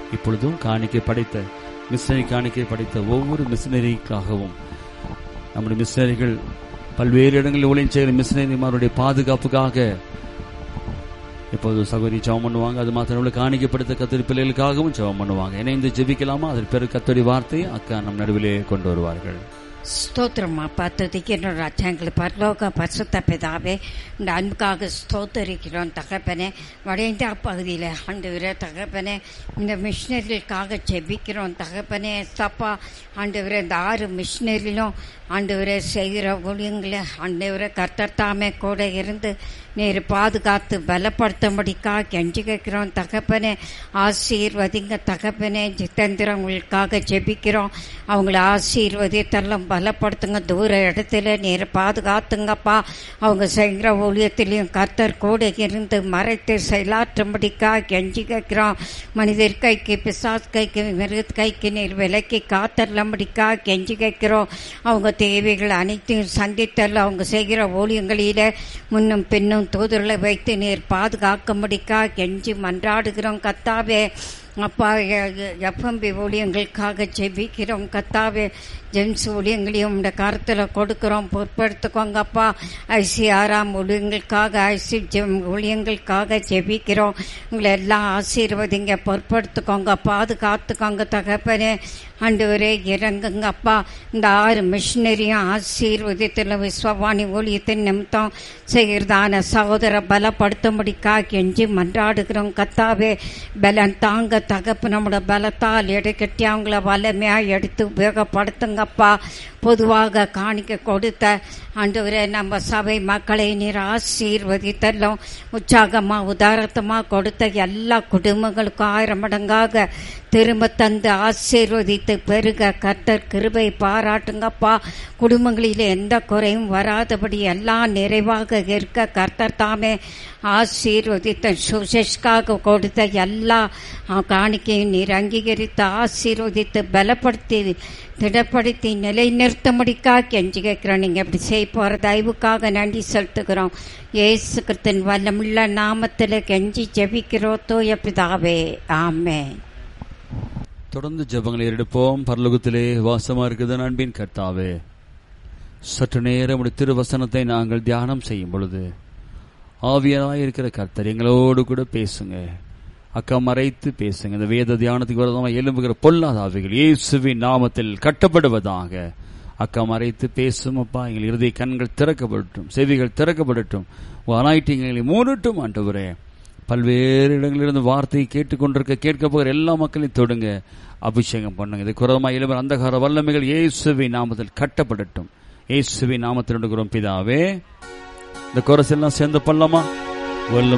இப்பொழுதும் காணிக்கை படைத்த மிஷினரி காணிக்கை படைத்த ஒவ்வொரு மிஷினரிக்காகவும் நம்முடைய மிஷினரிகள் பல்வேறு இடங்களில் ஊழியம் செய்கிற மிஷினரிமாருடைய பாதுகாப்புக்காக இப்போது சகோதரி ஜெபம் பண்ணுவாங்க அது மாத்திரம் காணிக்கப்படுத்த கத்திரி பிள்ளைகளுக்காகவும் ஜெபம் பண்ணுவாங்க இணைந்து ஜெபிக்கலாமா அதன் பிறகு கத்தோடி வார்த்தை அக்கா நம் நடுவிலே கொண்டு வருவார்கள் ஸ்தோத்திரமா பார்த்துதிக்கிற ராஜாங்களை பரலோக பரிசுத்த பிதாவே இந்த அன்புக்காக ஸ்தோத்தரிக்கிறோம் தகப்பனே வட இந்தியா பகுதியில் ஆண்டு தகப்பனே இந்த மிஷினரிகளுக்காக ஜெபிக்கிறோம் தகப்பனே தப்பா ஆண்டு இந்த ஆறு மிஷினரிலும் ஆண்டு செய்கிற ஊழியங்களை ஆண்டு கர்த்தர் தாமே கூட இருந்து நீர் பாதுகாத்து பலப்படுத்தும்படிக்கா கெஞ்சி கேட்கிறோம் தகப்பனே ஆசீர்வதிங்க தகப்பனே ஜிதேந்திரங்களுக்காக ஜெபிக்கிறோம் அவங்கள ஆசீர்வதித்தெல்லாம் பலப்படுத்துங்க தூர இடத்துல நீர் பாதுகாத்துங்கப்பா அவங்க செய்கிற ஊழியத்திலையும் கர்த்தர் கூட இருந்து மறைத்து செயலாற்றும்படிக்கா கெஞ்சி கேட்கிறோம் மனிதர் கைக்கு பிசாஸ் கைக்கு மிருக கைக்கு நீர் விலைக்கு காத்தரலும்படிக்கா கெஞ்சி கேட்கிறோம் அவங்க தேவைகள் அனைத்தையும் சந்தித்தல் அவங்க செய்கிற ஊழியங்களில முன்னும் பின்னும் தூதர்களை வைத்து நீர் பாதுகாக்கும்படிக்கா கெஞ்சி மன்றாடுகிறோம் கத்தாவே அப்பா எஃப்எம்பி ஊழியங்களுக்காக ஜெபிக்கிறோம் கத்தாவே ஜென்ஸ் ஊழியங்களையும் இந்த கருத்தில் கொடுக்குறோம் பொறுப்படுத்துக்கோங்கப்பா ஐசிஆராம் ஊழியங்களுக்காக ஐசி ஜெம் ஊழியங்களுக்காக ஜெபிக்கிறோம் உங்களை எல்லாம் ஆசீர்வதிங்க பொறுப்படுத்துக்கோங்க பாதுகாத்துக்கோங்க தகப்பனே ஆண்டவரே இறங்குங்கப்பா இந்த ஆறு மிஷினரியும் ஆசீர்வதித்தில் விஸ்வவாணி ஊழியத்தின் நிமித்தம் செய்கிறதான சகோதர பலப்படுத்தும்படிக்கா கெஞ்சி மன்றாடுகிறோம் கத்தாவே பலன் தாங்க தகப்பு நம்மளோட பலத்தால் எடைக்கட்டி அவங்கள வல்லமையாக எடுத்து உபயோகப்படுத்துங்கப்பா பொதுவாக காணிக்க கொடுத்த ஆண்டவரே நம்ம சபை மக்களை நீர் ஆசீர்வதித்தல்லும் உற்சாகமாக உதாரத்தமாக கொடுத்த எல்லா குடும்பங்களுக்கும் ஆயிரம் மடங்காக திரும்ப தந்து ஆசீர்வதித்து பெருக கர்த்தர் கிருபை பாராட்டுங்கப்பா குடும்பங்களில் எந்த குறையும் வராதபடி எல்லாம் நிறைவாக இருக்க கர்த்தர் தாமே ஆசீர்வதித்த சுசேஷ்காக கொடுத்த எல்லா காணிக்கையும் நீர் அங்கீகரித்து ஆசீர்வதித்து பலப்படுத்தி திடப்படுத்தி நிலைநிறுத்தமுடிக்கா கெஞ்சி கேட்கிறோம் நீங்க இப்படி செய்ய போற தயவுக்காக நன்றி செலுத்துகிறோம் ஏசு கிறிஸ்தன் வல்லமுள்ள நாமத்தில் கெஞ்சி ஜெபிக்கிறோம் தூய பிதாவே ஆமே தொடர்ந்து ஜெபங்களை எடுப்போம் பரலோகத்திலே வாசமா இருக்குது அன்பின் கர்த்தாவே சற்று நேரம் உடைய திருவசனத்தை நாங்கள் தியானம் செய்யும் பொழுது ஆவியராய் இருக்கிற கர்த்தர் எங்களோடு கூட பேசுங்க அக்கா மறைத்து பேசுங்க இந்த வேத தியானத்துக்கு வரதாம எழும்புகிற பொல்லாத ஆவிகள் இயேசுவின் நாமத்தில் கட்டப்படுவதாக அக்கா மறைத்து பேசும் அப்பா எங்கள் இறுதி கண்கள் திறக்கப்படட்டும் செவிகள் திறக்கப்படட்டும் அனாயிட்டிங்களை மூடட்டும் ஆண்டவரே பல்வேறு இடங்களிலிருந்து வார்த்தையை கேட்டுக்கொண்டிருக்க கேட்க போகிற எல்லா மக்களையும் தொடுங்க அபிஷேகம் பண்ணுங்க இது குரதமா இளவர் அந்தகார வல்லமைகள் இயேசுவின் நாமத்தில் கட்டப்படட்டும் இயேசுவின் நாமத்தில் பிதாவே இந்த குரசெல்லாம் சேர்ந்து பண்ணலாமா வல்லம்